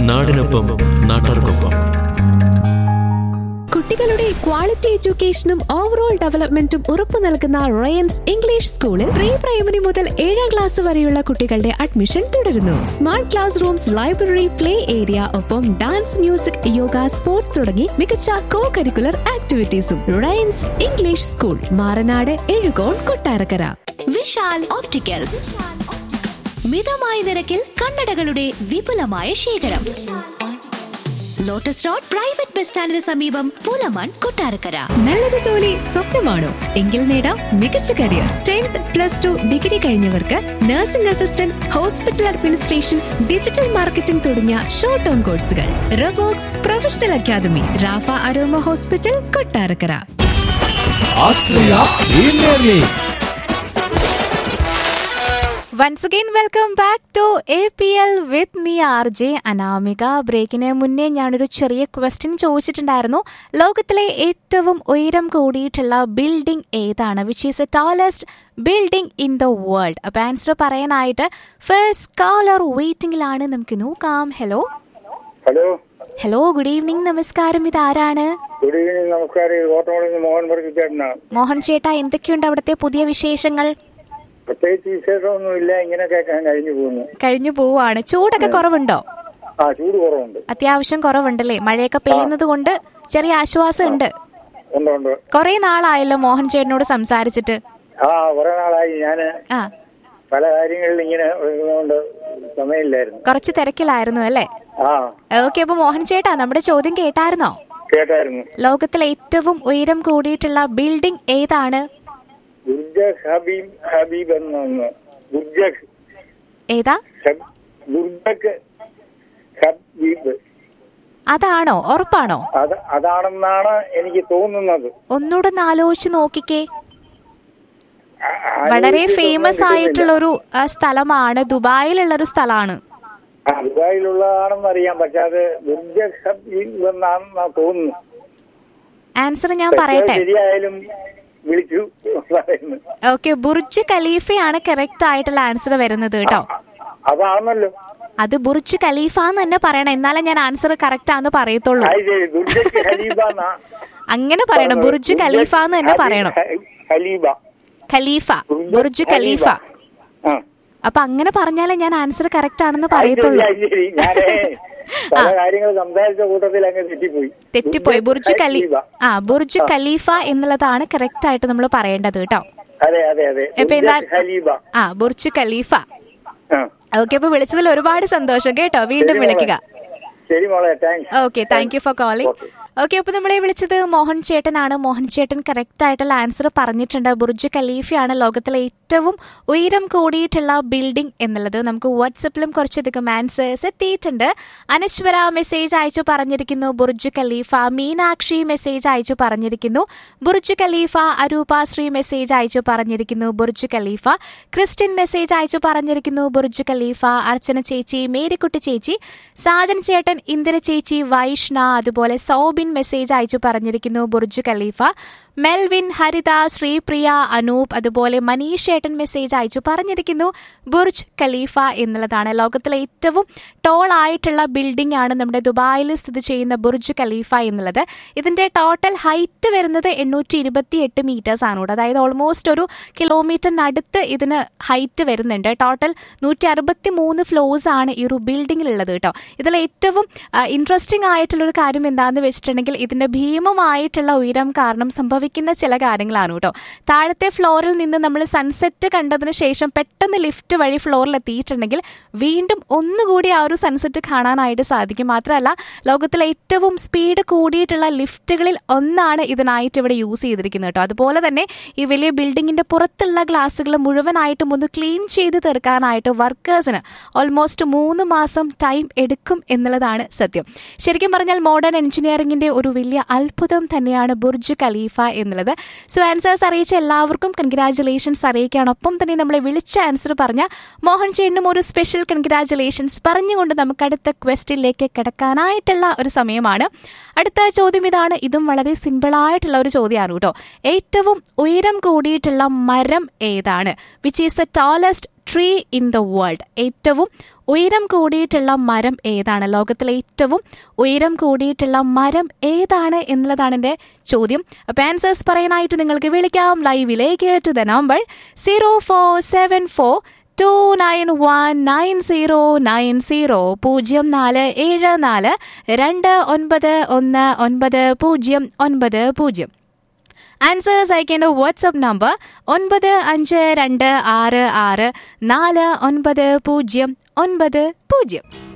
നാടിനൊപ്പം നാട്ടാർക്കൊപ്പം കുട്ടികളുടെ ക്വാളിറ്റി എഡ്യൂക്കേഷനും ഓവറോൾ ഡെവലപ്മെന്റും ഉറപ്പു നൽകുന്ന റയൻസ് ഇംഗ്ലീഷ് സ്കൂളിൽ പ്രീ പ്രൈമറി മുതൽ ഏഴാം ക്ലാസ് വരെയുള്ള കുട്ടികളുടെ അഡ്മിഷൻ തുടരുന്നു smart class rooms library play area ഒപ്പം ഡാൻസ് മ്യൂസിക് യോഗ സ്പോർട്സ് തുടങ്ങി മികച്ച കോ കരിക്കുലർ ആക്ടിവിറ്റീസും Ryan's English school Maranad Ezhukone Kottarakkara Vishal opticals മിതമായ നിരക്കിൽ കണ്ണടകളുടെ വിപുലമായ ശേഖരം ലോട്ടസ് റോഡ് പ്രൈവറ്റ് ബസ് സ്റ്റാൻഡിന് സമീപം പുലമൺ കൊട്ടാരക്കര നല്ലൊരു ജോലി സ്വപ്നമാണോ എങ്കിൽ നേടാം മികച്ച career tenth plus two degree കഴിഞ്ഞവർക്ക് nursing assistant hospital administration digital marketing തുടങ്ങിയ ഷോർട്ട് ടേം കോഴ്സുകൾ റവോക്സ് പ്രൊഫഷണൽ അക്കാദമി റാഫ അരോമ ഹോസ്പിറ്റൽ കൊട്ടാരക്കര ആശ്രയ premier league once again welcome back to A P L with me R J Anamika ബ്രേക്കിന് മുന്നേ ഞാനൊരു ചെറിയ ക്വസ്റ്റ്യൻ ചോദിച്ചിട്ടുണ്ടായിരുന്നു ലോകത്തിലെ ഏറ്റവും ഉയരം കൂടിയിട്ടുള്ള ബിൽഡിംഗ് ഏതാണ് which is a tallest building in the world അപ്പോൾ ആൻസർ പറയാനായിട്ട് ഫസ്റ്റ് കോളർ വെയിറ്റിംഗിലാണ് നമുക്ക് നോക്കാം hello hello hello good evening നമസ്കാരം ഇതാരാണ് ഗുഡ് ഈവനിങ് നമസ്കാരം ഇത് കോട്ടമണിൽ നിന്ന് മോഹൻ വർഗിച്ചേട്ടനാണ് മോഹൻ ചേട്ടാ എന്തൊക്കെയുണ്ട് അവിടുത്തെ പുതിയ വിശേഷങ്ങൾ പ്രത്യേകിച്ച് വിശേഷമൊന്നുമില്ല ഇങ്ങനെ കേൾക്കാൻ കഴിഞ്ഞു പോകുന്നു കഴിഞ്ഞു പോവാണ് ചൂടൊക്കെ കുറവുണ്ടോ ആ ചൂട് കുറവുണ്ട് അത്യാവശ്യം കുറവുണ്ടല്ലേ മഴയൊക്കെ പെയ്യുന്നത് കൊണ്ട് ചെറിയ ആശ്വാസം ഉണ്ട് ഉണ്ട് ഉണ്ട് കുറെ നാളായല്ലോ മോഹൻ ചേട്ടനോട് സംസാരിച്ചിട്ട് ആ കുറെ നാളായി ഞാൻ ആ പല കാര്യങ്ങളിൽ ഇങ്ങനെ ഉള്ളതുകൊണ്ട് സമയമില്ലായിരുന്നു കുറച്ച് തിരക്കിലായിരുന്നു അല്ലേ ആ ഓക്കെ അപ്പൊ മോഹൻ ചേട്ടാ നമ്മുടെ ചോദ്യം കേട്ടായിരുന്നോ കേട്ടായിരുന്നു ലോകത്തിലെ ഏറ്റവും ഉയരം കൂടിയിട്ടുള്ള ബിൽഡിംഗ് ഏതാണ് ഗുർജ ഹബീബ് ഹബീബ് എന്നൊന്ന് ഗുർജ ഏതാ ഗുർജക്ക് ഹബീബ് അതാണോ ഉറപ്പാണോ അത് അതാണെന്നാണ് എനിക്ക് തോന്നുന്നത് ഒന്നുകൂടെ ഒന്ന് ആലോചിച്ച് നോക്കിക്കേ ആ- വളരെ ആലോചിച്ചിട്ടൊന്നും ഫേമസ് കിട്ടുന്നില്ല. ആയിട്ടുള്ള ഒരു സ്ഥലമാണ് ദുബായിലുള്ള ഒരു സ്ഥലമാണ് ആ, ദുബായിലുള്ളതാണെന്ന് അറിയാം പക്ഷെ അത് ഗുർജ ഹബീബ് എന്നാണെന്നാ തോന്നുന്നു ആൻസർ ഞാൻ പറയട്ടെ ശരിയായാലും വിളിച്ചു പറയുന്നു ഓക്കെ ബുർജ് ഖലീഫയാണ് കറക്റ്റ് ആയിട്ടുള്ള ആൻസർ വരുന്നത് കേട്ടോ അതാണല്ലോ അത് ബുർജ് ഖലീഫ എന്ന് തന്നെ പറയണം എന്നാലേ ഞാൻ ആൻസർ കറക്റ്റ് ആന്ന് പറയത്തുള്ളൂ അത് ശരി ദുർജക്ക് ഹലീബ എന്നാ അങ്ങനെ പറയണം ബുർജ് ഖലീഫ എന്ന് തന്നെ ഹബീബ് പറയണം ഹ- ഹലീബ ഖലീഫ ബുർജ് ബുർജ് ഖലീഫ ആ അപ്പൊ അങ്ങനെ പറഞ്ഞാലേ ഞാൻ ആൻസർ കറക്റ്റ് ആണെന്ന് അത് ശരി, പറയത്തുള്ളൂ അത് ശരി ഞാനേ പല കാര്യങ്ങൾ സംസാരിച്ച കൂട്ടത്തിൽ അങ്ങ് തെറ്റിപ്പോയി തെറ്റിപ്പോയി ബുർജ് ഖലീ ഖലീഫ. ആ ബുർജ് ഖലീഫ എന്നുള്ളതാണ് കറക്റ്റ് ആയിട്ട് നമ്മൾ പറയേണ്ടത് കേട്ടോ അതെ അതെ അതെ ഇപ്പൊ എന്താ ബുർജ് ഖലീബ ആ ബുർജ് ഖലീഫ ആ ഓക്കെ അപ്പൊ വിളിച്ചതിൽ ഒരുപാട് സന്തോഷം കേട്ടോ വീണ്ടും ശരി മോളെ. വിളിക്കുക ശരി മോളെ thanks okay thank you for calling Okay. Okay അപ്പൊ നമ്മളെ വിളിച്ചത് മോഹൻ ചേട്ടനാണ് മോഹൻ ചേട്ടൻ കറക്റ്റ് ആയിട്ടുള്ള ആൻസർ പറഞ്ഞിട്ടുണ്ട് ബുർജ് ഖലീഫയാണ് ലോകത്തിലെ ഏറ്റവും ഉയരം കൂടിയിട്ടുള്ള ബിൽഡിംഗ് എന്നുള്ളത് നമുക്ക് വാട്സപ്പിലും കുറച്ചധികം ആൻസേഴ്സ് എത്തിയിട്ടുണ്ട് അനശ്വര മെസ്സേജ് അയച്ചു പറഞ്ഞിരിക്കുന്നു ബുർജ് ഖലീഫ മീനാക്ഷി മെസ്സേജ് അയച്ചു പറഞ്ഞിരിക്കുന്നു ബുർജ് ഖലീഫ അരൂപ ശ്രീ മെസ്സേജ് അയച്ചു പറഞ്ഞിരിക്കുന്നു ബുർജ് ഖലീഫ ക്രിസ്ത്യൻ മെസ്സേജ് അയച്ചു പറഞ്ഞിരിക്കുന്നു ബുർജ് ഖലീഫ അർച്ചന ചേച്ചി മേരിക്കുട്ടി ചേച്ചി സാജൻ ചേട്ടൻ ഇന്ദിര ചേച്ചി വൈഷ്ണ അതുപോലെ സൗബിൻ മെസ്സേജ് അയച്ചു പറഞ്ഞിരിക്കുന്നു ബുർജ് ഖലീഫ മെൽവിൻ ഹരിത ശ്രീപ്രിയ അനൂപ് അതുപോലെ മനീഷ് ചേട്ടൻ മെസ്സേജ് അയച്ചു പറഞ്ഞിരിക്കുന്നു ബുർജ് ഖലീഫ എന്നുള്ളതാണ് ലോകത്തിലെ ഏറ്റവും ടോൾ ആയിട്ടുള്ള ബിൽഡിംഗ് ആണ് നമ്മുടെ ദുബായിൽ സ്ഥിതി ചെയ്യുന്ന ബുർജ് ഖലീഫ എന്നുള്ളത് ഇതിന്റെ ടോട്ടൽ ഹൈറ്റ് വരുന്നത് എണ്ണൂറ്റി ഇരുപത്തി എട്ട് മീറ്റേഴ്സ് ആണ് കേട്ടോ അതായത് ഓൾമോസ്റ്റ് ഒരു കിലോമീറ്ററിനടുത്ത് ഇതിന് ഹൈറ്റ് വരുന്നുണ്ട് ടോട്ടൽ നൂറ്റി അറുപത്തി മൂന്ന് ഫ്ലോസ് ആണ് ഈ ഒരു ബിൽഡിങ്ങിലുള്ളത് കേട്ടോ ഇതിൽ ഏറ്റവും ഇൻട്രസ്റ്റിംഗ് ആയിട്ടുള്ള ഒരു കാര്യം എന്താണെന്ന് വെച്ചിട്ടുണ്ടെങ്കിൽ ഇതിന്റെ ഭീമമായിട്ടുള്ള ഉയരം കാരണം സംഭവിക്കുന്ന ചില കാര്യങ്ങളാണ് കേട്ടോ താഴത്തെ ഫ്ലോറിൽ നിന്ന് നമ്മൾ സൺസെറ്റ് കണ്ടതിന് ശേഷം പെട്ടെന്ന് ലിഫ്റ്റ് വഴി ഫ്ലോറിൽ എത്തിയിട്ടുണ്ടെങ്കിൽ വീണ്ടും ഒന്നുകൂടി ആ ഒരു സൺസെറ്റ് കാണാനായിട്ട് സാധിക്കും മാത്രമല്ല ലോകത്തിലെ ഏറ്റവും സ്പീഡ് കൂടിയിട്ടുള്ള ലിഫ്റ്റുകളിൽ ഒന്നാണ് ഇതിനായിട്ട് ഇവിടെ യൂസ് ചെയ്തിരിക്കുന്നത് കേട്ടോ അതുപോലെ തന്നെ ഈ വലിയ ബിൽഡിങ്ങിന്റെ പുറത്തുള്ള ഗ്ലാസ്സുകൾ മുഴുവനായിട്ടും ഒന്ന് ക്ലീൻ ചെയ്ത് തീർക്കാനായിട്ട് വർക്കേഴ്സിന് ഓൾമോസ്റ്റ് മൂന്ന് മാസം ടൈം എടുക്കും എന്നുള്ളതാണ് സത്യം ശരിക്കും പറഞ്ഞാൽ മോഡേൺ എഞ്ചിനീയറിംഗിന്റെ ഒരു വലിയ അത്ഭുതം തന്നെയാണ് ബുർജ് ഖലീഫ എന്നുള്ളത് സോ ആൻസേഴ്സ് അറിയിച്ച എല്ലാവർക്കും കൺഗ്രാറ്റുലേഷൻസ് അറിയിക്കുകയാണ് ഒപ്പം തന്നെ നമ്മളെ വിളിച്ച ആൻസർ പറഞ്ഞ മോഹൻ ചേട്ടനും ഒരു സ്പെഷ്യൽ കൺഗ്രാറ്റുലേഷൻസ് പറഞ്ഞുകൊണ്ട് നമുക്ക് അടുത്ത ക്വസ്റ്റിലേക്ക് കിടക്കാനായിട്ടുള്ള ഒരു സമയമാണ് അടുത്ത ചോദ്യം ഇതാണ് ഇതും വളരെ സിമ്പിളായിട്ടുള്ള ഒരു ചോദ്യമാണ് കേട്ടോ ഏറ്റവും ഉയരം കൂടിയിട്ടുള്ള മരം ഏതാണ് which is the tallest tree in the world ഏറ്റവും ഉയരം കൂടിയിട്ടുള്ള മരം ഏതാണ് ലോകത്തിലെ ഏറ്റവും ഉയരം കൂടിയിട്ടുള്ള മരം ഏതാണ് എന്നുള്ളതാണ് എൻ്റെ ചോദ്യം അപ്പോൾ ആൻസേഴ്സ് പറയാനായിട്ട് നിങ്ങൾക്ക് വിളിക്കാം ലൈവിലേക്ക് to the number zero four seven four two nine one nine zero nine zero പൂജ്യം നാല് ഏഴ് നാല് രണ്ട് ഒൻപത് ഒന്ന് ഒൻപത് പൂജ്യം ഒൻപത് പൂജ്യം ആൻസേഴ്സ് അയക്കേണ്ട വാട്സപ്പ് നമ്പർ ഒൻപത് അഞ്ച് രണ്ട് ആറ് ആറ് നാല് ഒൻപത് പൂജ്യം ഒൻപത് പൂജ്യം